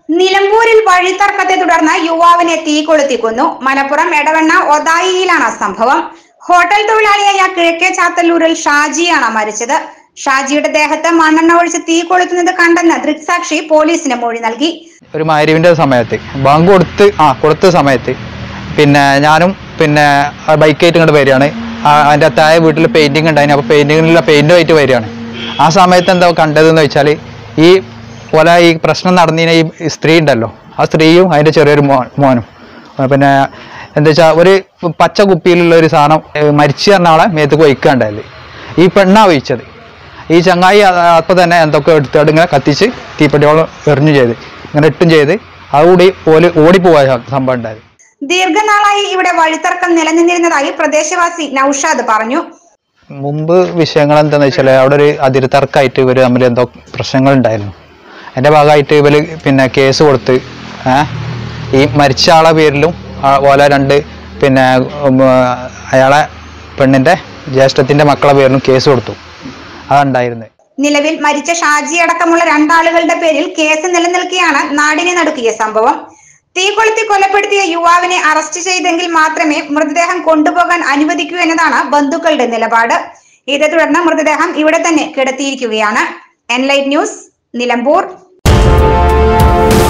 നിലമ്പൂരിൽ വഴിത്തർക്കത്തെ തുടർന്ന് യുവാവിനെ തീ കൊളുത്തി കൊന്നു മലപ്പുറം എടവണ്ണ ഒതായിയിലാണ് സംഭവം ഹോട്ടൽ തൊഴിലാളിയായ കിഴക്കേ ചാത്തല്ലൂരിൽ ഷാജിയാണ് മരിച്ചത് ഷാജിയുടെ ദേഹത്ത് മണ്ണെണ്ണ ഒഴിച്ച് തീ കൊളുത്തുന്നത് കണ്ടെന്ന് ദൃക്സാക്ഷി പോലീസിന് മൊഴി നൽകി ഒരു മാരിവിൻ്റെ സമയത്ത് ബാങ്ക് കൊടുത്ത് ആ കൊടുത്ത സമയത്ത് പിന്നെ ഞാനും പിന്നെ ബൈക്കായിട്ട് ഇങ്ങോട്ട് വരികയാണ് ആ- അതിൻ്റെ താഴെ വീട്ടിൽ പെയിൻറ്റിങ് ഉണ്ടായിരുന്നു അപ്പോൾ പെയിൻറ്റിങ്ങിലുള്ള പെയിൻറ്റുമായിട്ട് വരികയാണ് ആ സമയത്ത് എന്താ കണ്ടതെന്ന് വെച്ചാൽ ഈ പോലെ ഈ പ്രശ്നം നടന്നതിന് ഈ സ്ത്രീ ഉണ്ടല്ലോ ആ സ്ത്രീയും അതിൻ്റെ ചെറിയൊരു മോ മോനും ആ, പിന്നെ എന്താ വെച്ചാൽ ഒരു പച്ച കുപ്പിയിലുള്ള ഒരു സാധനം ഏ, മരിച്ചു പറഞ്ഞ ആളെ മേത്തേക്ക് വയ്ക്കുകയുണ്ടായത് ഈ പെണ്ണാ ഒഴിച്ചത് ഈ ചങ്ങായി അപ്പം തന്നെ എന്തൊക്കെ എടുത്തോട്ട് ഇങ്ങനെ കത്തിച്ച് തീപ്പെട്ടിയോളം എറിഞ്ഞു ചെയ്ത് ഇങ്ങനെ ഇട്ടും ചെയ്ത് അതുകൂടി ഓല് ഓടിപ്പോയ സംഭവം ഉണ്ടായത് ദീർഘനാളായി ഇവിടെ വഴിത്തർക്കം നിലനിന്നിരുന്നതായി പ്രദേശവാസി നൌഷാദ് പറഞ്ഞു മുമ്പ് വിഷയങ്ങൾ എന്താണെന്ന് വെച്ചാൽ അവിടെ ഒരു അതിരുതർക്കമായിട്ട് ഇവർ തമ്മിൽ എന്തോ പ്രശ്നങ്ങൾ ഉണ്ടായിരുന്നു അതിൻ്റെ ഭാഗമായിട്ട് ഇവർ പിന്നെ കേസ് കൊടുത്ത് ഏ, ഈ മരിച്ച ആളെ പേരിലും ആ- ഓലെ രണ്ട് പിന്നെ ഉം, അയാളെ പെണ്ണിൻ്റെ ജ്യേഷ്ഠത്തിൻ്റെ മക്കളെ പേരിലും കേസ് കൊടുത്തു അതുണ്ടായിരുന്നത് നിലവിൽ മരിച്ച ഷാജി അടക്കമുള്ള രണ്ടാളുകളുടെ പേരിൽ കേസ് നിലനിൽക്കെയാണ് നാടിനെ നടുക്കിയ സംഭവം തീ കൊളുത്തി കൊലപ്പെടുത്തിയ യുവാവിനെ അറസ്റ്റ് ചെയ്തെങ്കിൽ മാത്രമേ മൃതദേഹം കൊണ്ടുപോകാൻ അനുവദിക്കൂ എന്നതാണ് ബന്ധുക്കളുടെ നിലപാട് ഇതേ തുടർന്ന് മൃതദേഹം ഇവിടെ തന്നെ കിടത്തിയിരിക്കുകയാണ് എൻലൈറ്റ് ന്യൂസ് നിലമ്പൂർ